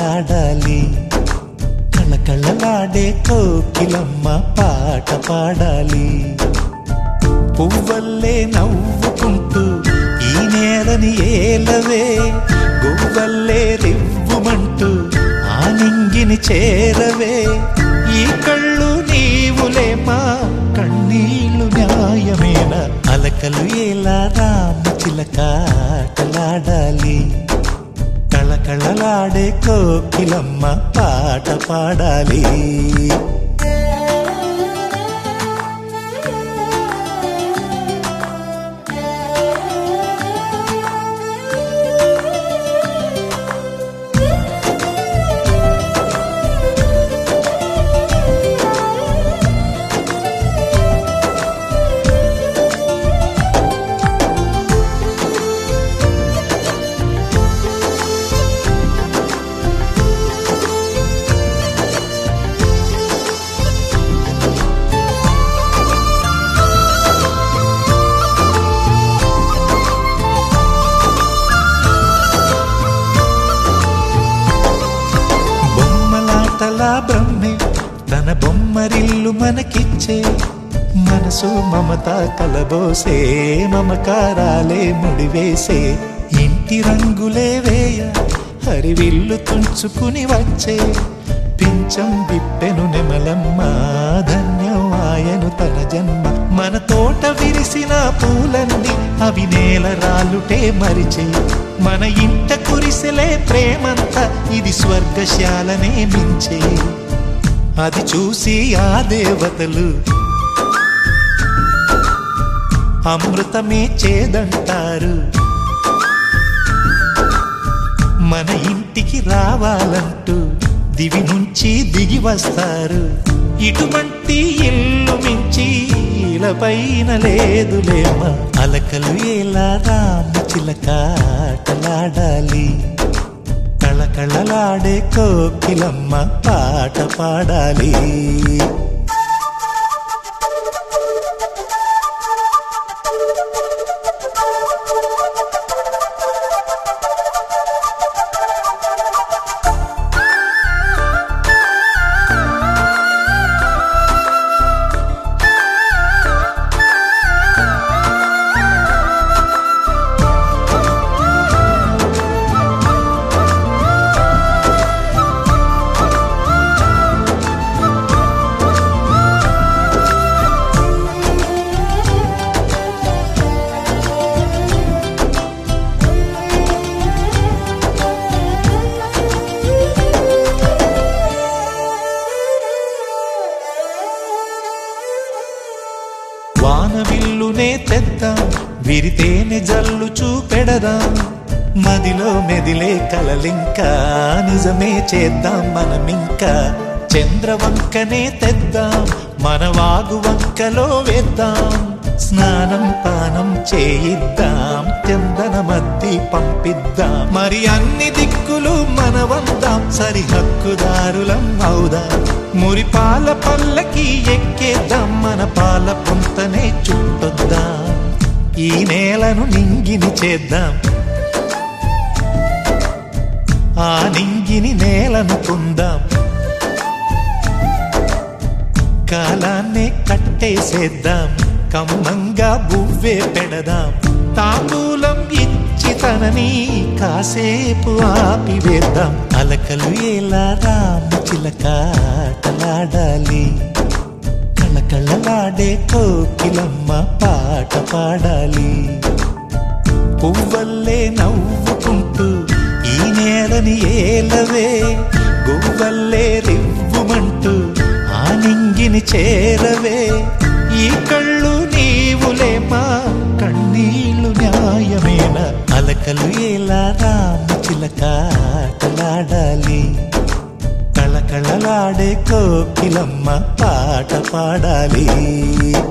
ఆటలాడాలి కళకళలాడే కోకిలమ్మ పాట పాడాలి పువ్వల్లే నవ్వుకుంటూ ఈ నేలని ఏలవే గువ్వల్లే రివ్వుమంటూ ఆ నింగిని చేరవే ఈ కళ్ళు నీవులే మా కన్నీళ్లు న్యాయమేన అలకలు ఎలా రామ చిలకాటలాడాలి కళకళలాడే కోకిలమ్మ పాట పాడాలి బొమ్మలాటలా బ్రహ్మే తన బొమ్మరిల్లు మనకిచ్చే మనసు మమత కలబోసే మమకారాలే ముడివేసే ఇంటి రంగులే వేయ హరివిల్లు తుంచుకుని వచ్చే పించం విప్పెను నెమలమ్మ ధన్యం ఆయను తన జన్మ మన తోట విరిసిన పూలన్నీ అవి నేల రాలుటే మరిచే మన ఇంట కురిసెలే ప్రేమంతా ఇది స్వర్గశాలనే మించే అది చూసి ఆ దేవతలు అమృతమే చేదంటారు మన ఇంటికి రావాలంటూ దివి నుంచి దిగి వస్తారు ఇటువంటి ఇల్లు మించి ఇలపైన లేదులేమ అలకలు ఎలా రామ చిలకాటలాడాలి కళకళలాడే కోకిలమ్మ పాట పాడాలి వానవిల్లునే తెద్దాం విరితేనె జల్లు చూపెడదాం మదిలో మెదిలే కలలింకా నిజమే చేద్దాం మనమింకా చంద్రవంకనే తెద్దాం మన వాగు వంకలో వేద్దాం స్నానం పానం చేయిద్దాం చందన మద్ది పంపిద్దాం మరి అన్ని దిక్కులు మనవందాం సరిహక్కుదారులం అవుదాం మురి పాల పల్లకి ఎక్కేద్దాం మన పాల పొంతనే చుట్టొద్దాం ఈ నేలను నింగిని చేద్దాం ఆ నింగిని నేలనుకుందాం కాలాన్నే కట్టేసేద్దాం కమ్మంగా బువ్వే పెడదాం తాంబూలం ఇచ్చి తనని కాసేపు ఆపివేద్దాం అలకలు ఎలా రామ చిలకాటలాడాలి కళకళలాడే కోకిలమ్మ పాట పాడాలి పువ్వల్లే నవ్వుకుంటూ ఈ నేలని ఏలవే గువ్వల్లే రివ్వుమంటూ ఆ నింగిని చేరవే ఈ కళ్ళు నీవులే మా కన్నీళ్లు న్యాయమేన అలకలు ఎలా రామ చిలకాటలాడాలి కళకళలాడే కోకిలమ్మ పాట పాడాలి